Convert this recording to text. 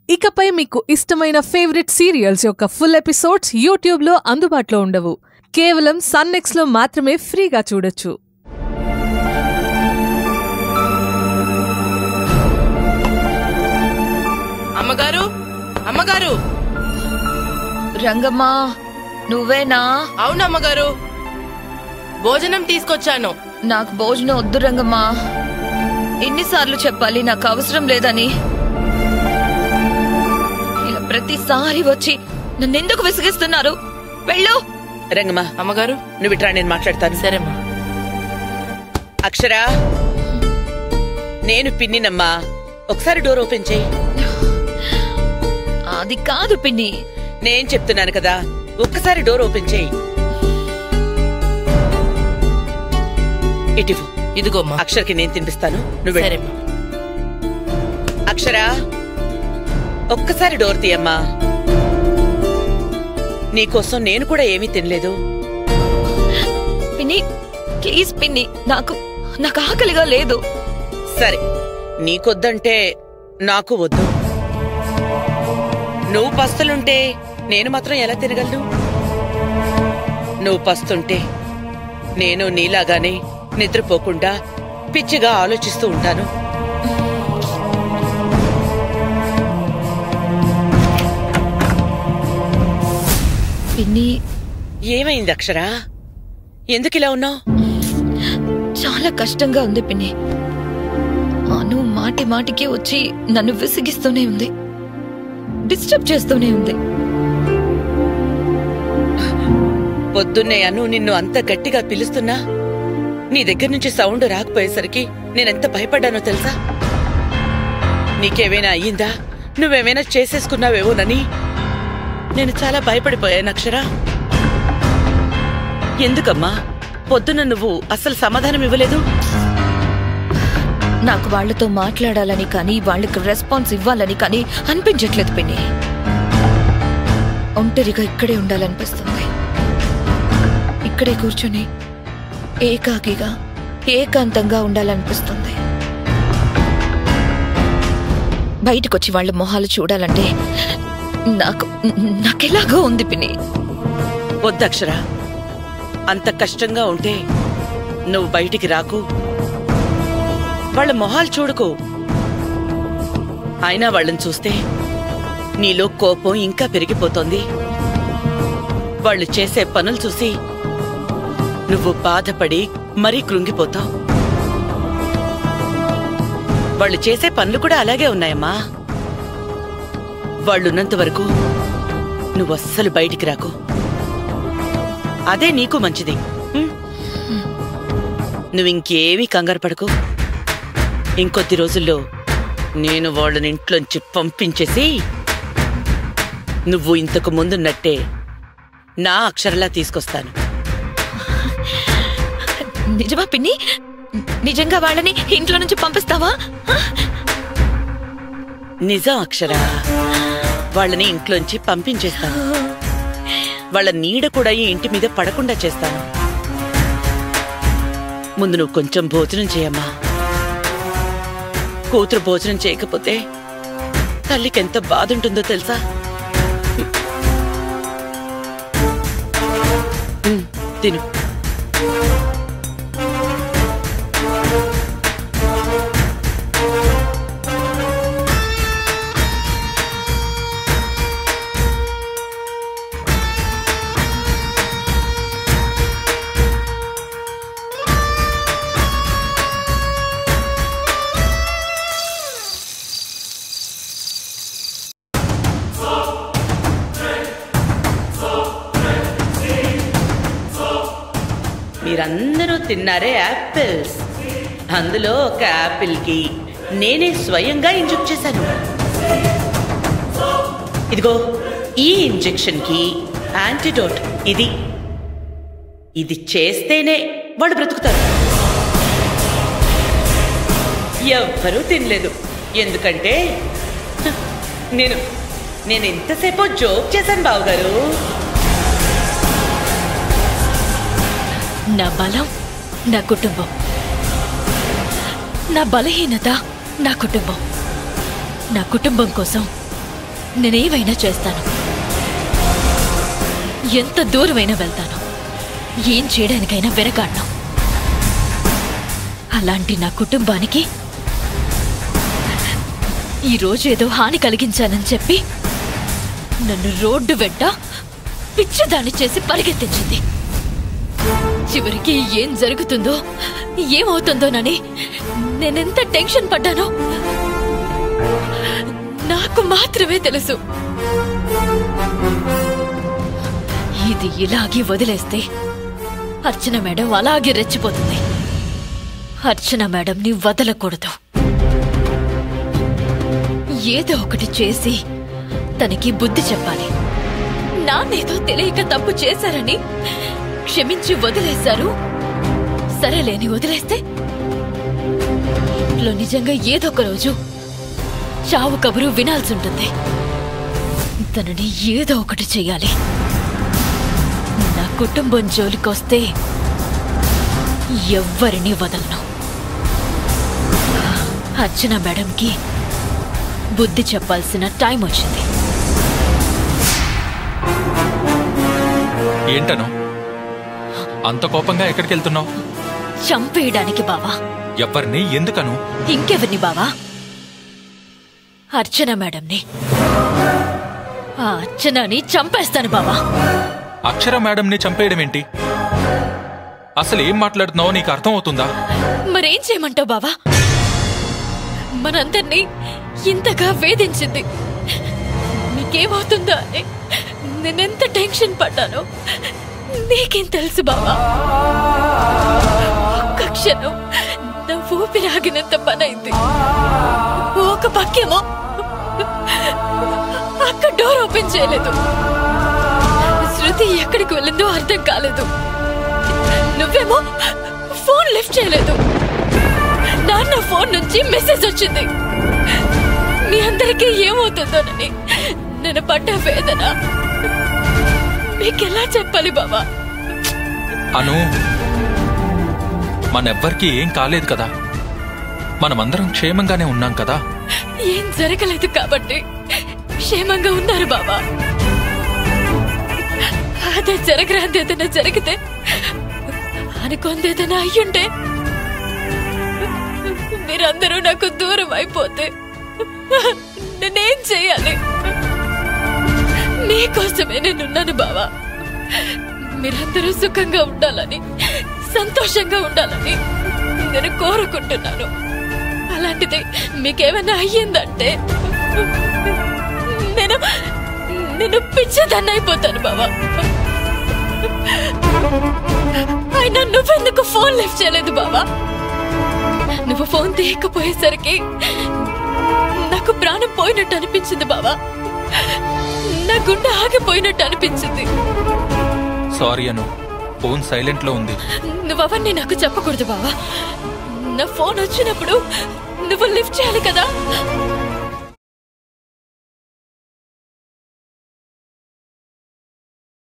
ఇకపై మీకు ఇష్టమైన ఫేవరెట్ సీరియల్స్ యొక్క ఫుల్ ఎపిసోడ్స్ యూట్యూబ్లో అందుబాటులో ఉండవు కేవలం సన్నెక్స్లో మాత్రమే ఫ్రీగా చూడొచ్చు అమ్మగారు అమ్మగారు రంగమ్మా నువ్వేనా అవును అమ్మగారు భోజనం తీసుకొచ్చాను నాకు భోజనం వద్దు రంగమ్మా ఎన్నిసార్లు చెప్పాలి నాకు అవసరం లేదని ఇలా ప్రతిసారి వచ్చి నన్నెందుకు విసిగిస్తున్నారు వెళ్ళు రంగమ్మా అమ్మగారు నువ్వు ఇట్రా నేను మాట్లాడతాను సరేమ్మా అక్షరా నేను పిన్నినమ్మా ఒకసారి డోర్ ఓపెన్ చేయి అది కాదు పిన్ని నేను చెప్తున్నాను కదా ఒక్కసారి డోర్ ఓపెన్ చేయి ఇటివ్వు ఇదిగోమ్మా అక్షర్కి నేను తినిపిస్తాను నువ్వు వెళ్ళు. సరేమ్మా అక్షరా ఒక్కసారి డోర్ తీయమ్మా నీకోసం నేను కూడా ఏమీ తినలేదు పిన్ని ప్లీజ్ పిన్ని నాకు నాకు ఆకలిగా లేదు సరే నీకొద్దంటే నాకు వద్దు నువ్వు పస్తులుంటే నేను మాత్రం ఎలా తినగలను నువ్వు పస్తుంటే నేను నీలాగానే నిద్రపోకుండా పిచ్చిగా ఆలోచిస్తూ ఉంటాను పిన్ని ఏమైంది అక్షరా ఎందుకిలా ఉన్నావు చాలా కష్టంగా ఉంది పిన్ని అను మాటి మాటికి వచ్చి నన్ను విసిగిస్తూనే ఉంది డిస్టర్బ్ చేస్తూనే ఉంది పొద్దున్నే అను నిన్ను అంత గట్టిగా పిలుస్తున్నా నీ దగ్గర నుంచి సౌండ్ రాకపోయేసరికి నేనెంత భయపడ్డానో తెలుసా నీకేమైనా అయ్యిందా నువ్వేమైనా చేసేసుకున్నావేమోనని నేను చాలా భయపడిపోయాను అక్షరా ఎందుకమ్మా పొద్దున నువ్వు అసలు సమాధానం ఇవ్వలేదు నాకు వాళ్ళతో మాట్లాడాలని కానీ వాళ్ళకి రెస్పాన్స్ ఇవ్వాలని కానీ అనిపించట్లేదు పిన్ని ఒంటరిగా ఇక్కడే ఉండాలనిపిస్తుంది ఇక్కడే కూర్చొని ఏకాకిగా ఏకాంతంగా ఉండాలనిపిస్తుంది బయటకొచ్చి వాళ్ళ మొహాలు చూడాలంటే నాకు నాకెలాగో ఉంది పిన్ని వద్దక్షరా అంత కష్టంగా ఉంటే నువ్వు బయటికి రాకు వాళ్ళ మొహాలు చూడకు అయినా వాళ్ళని చూస్తే నీలో కోపం ఇంకా పెరిగిపోతోంది వాళ్ళు చేసే పనులు చూసి నువ్వు బాధపడి మరీ కృంగిపోతావు వాళ్ళు చేసే పనులు కూడా అలాగే ఉన్నాయమ్మా వాళ్ళున్నంత వరకు నువ్వు అస్సలు బయటికి రాకు అదే నీకు మంచిది ఉం? నువ్వింకేమీ కంగారు పడకు ఇంకొద్ది రోజుల్లో నేను వాళ్ళని ఇంట్లోంచి పంపించేసి నువ్వు ఇంతకు ముందున్నట్టే నా అక్షరలా తీసుకొస్తాను నిజమా పిన్ని నిజంగా వాళ్ళని ఇంట్లో నుంచి పంపిస్తావా నిజం అక్షరా వాళ్ళని ఇంట్లోంచి పంపించేస్తాను వాళ్ళ నీడ కూడా ఈ ఇంటి మీద పడకుండా చేస్తాను ముందు నువ్వు కొంచెం భోజనం చేయమ్మా కూతురు భోజనం చేయకపోతే తల్లికి ఎంత బాధ ఉంటుందో తెలుసా ఉమ్, తిను మీరందరూ తిన్నారే యాపిల్స్ అందులో ఒక యాపిల్కి నేనే స్వయంగా ఇంజెక్ట్ చేశాను ఇదిగో ఈ ఇంజెక్షన్కి యాంటీడోట్ ఇది ఇది చేస్తేనే వాళ్ళు బ్రతుకుతారు ఎవ్వరూ తినలేదు ఎందుకంటే హ, నేను నేను ఎంతసేపు జోక్ చేశాను బావగారు నా బలం నా కుటుంబం నా బలహీనత నా కుటుంబం నా కుటుంబం కోసం నేనేమైనా చేస్తాను ఎంత దూరమైనా వెళ్తాను ఏం చేయడానికైనా వెనకాడను అలాంటి నా కుటుంబానికి ఈరోజు ఏదో హాని కలిగించానని చెప్పి నన్ను రోడ్డు వెంట పిచ్చిదాన్ని చేసి పరిగెత్తించింది చివరికి ఏం జరుగుతుందో ఏమవుతుందోనని నేనెంత టెన్షన్ పడ్డానో నాకు మాత్రమే తెలుసు ఇది ఇలాగే వదిలేస్తే అర్చన మేడం అలాగే రెచ్చిపోతుంది అర్చన మేడంని వదలకూడదు ఏదో ఒకటి చేసి తనకి బుద్ధి చెప్పాలి నాన్నేదో తెలియక తప్పు చేశారని క్షమించి వదిలేశారు సరేలేని వదిలేస్తే ఇంట్లో నిజంగా ఏదో ఒక రోజు చావు కబురు వినాల్సి ఉంటుంది తనని ఏదో ఒకటి చెయ్యాలి నా కుటుంబం జోలికొస్తే ఎవ్వరిని వదలను అర్చన మేడంకి బుద్ధి చెప్పాల్సిన టైం వచ్చింది ఏంటను అంత కోపంగా ఎక్కడికి వెళ్తున్నావు చంపేయడానికి బావా ఎవరిని ఎందుకను ఇంకెవరిని బావా అర్చన మేడంని ఆ అర్చనని చంపేస్తాను బావా అక్షర మేడంని చంపేయడం ఏంటి అసలు ఏం మాట్లాడుతున్నావో నీకు అర్థం అవుతుందా మరేం చేయమంటావు బావా మనందరినీ ఇంతగా వేధించింది నీకేమవుతుందా అని నేనెంత టెన్షన్ పడ్డానో నీకేం తెలుసు బావా ఒక్క క్షణం నా ఊపిరాగినంత పనైంది ఒక పక్కేమో అక్క డోర్ ఓపెన్ చేయలేదు శృతి ఎక్కడికి వెళ్ళిందో అర్థం కాలేదు నువ్వేమో ఫోన్ లిఫ్ట్ చేయలేదు నాన్న ఫోన్ నుంచి మెసేజ్ వచ్చింది మీ అందరికీ ఏమవుతుందోనని నేను పడ్డ వేదన మీకెలా చెప్పాలి బాబా అను మనెవ్వరికీ ఏం కాలేదు కదా మనమందరం క్షేమంగానే ఉన్నాం కదా ఏం జరగలేదు కాబట్టి క్షేమంగా ఉన్నారు బాబా అదే జరగరాంది ఏదైనా జరిగితే అనుకుంది ఏదైనా అయ్యుంటే మీరందరూ నాకు దూరం అయిపోతే నేనేం చేయాలి మీకోసమే నేనున్నాను బావా మీరందరూ సుఖంగా ఉండాలని సంతోషంగా ఉండాలని నేను కోరుకుంటున్నాను అలాంటిది మీకేమైనా అయ్యిందంటే నేను నేను పిచ్చిదాన్ని అయిపోతాను బావా అయినా నువ్వెందుకు ఫోన్ లిఫ్ట్ చేయలేదు బావా నువ్వు ఫోన్ తీయకపోయేసరికి నాకు ప్రాణం పోయినట్టు అనిపించింది బావా నా గుండె ఆగిపోయినట్టు అనిపించింది సారీ అను ఫోన్ సైలెంట్ లో ఉంది నువ్వవన్నీ నాకు చెప్పకూడదు బావా నా ఫోన్ వచ్చినప్పుడు నువ్వు లిఫ్ట్ చేయాలి కదా